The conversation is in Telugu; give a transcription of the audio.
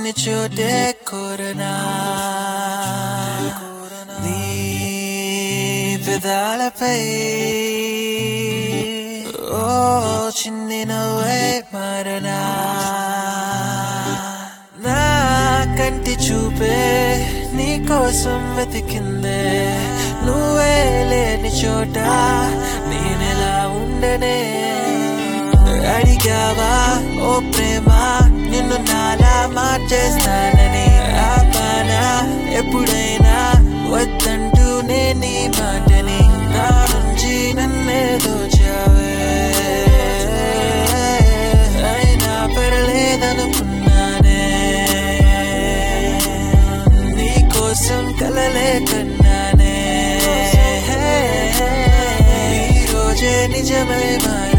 లేని చోటే కోరనా నీ పెదాలపై ఓ చిన్ని నవ్వే మారనా నా కంటి చూపే నీ కోసం వెతికిందే నువ్వే లేని చోట నేనెలా ఉండనే అడిగావా ఓ ప్రేమ నిన్ను నాలా మార్చేస్తానని ఆపానా ఎప్పుడైనా వద్దంటూ నేను నీ మాటని నా నుంచి నన్నే దోచావే అయినా పర్లేదనుకున్నానే నీ కోసం కలలే కన్నానే ఈ రోజే నిజమై మారి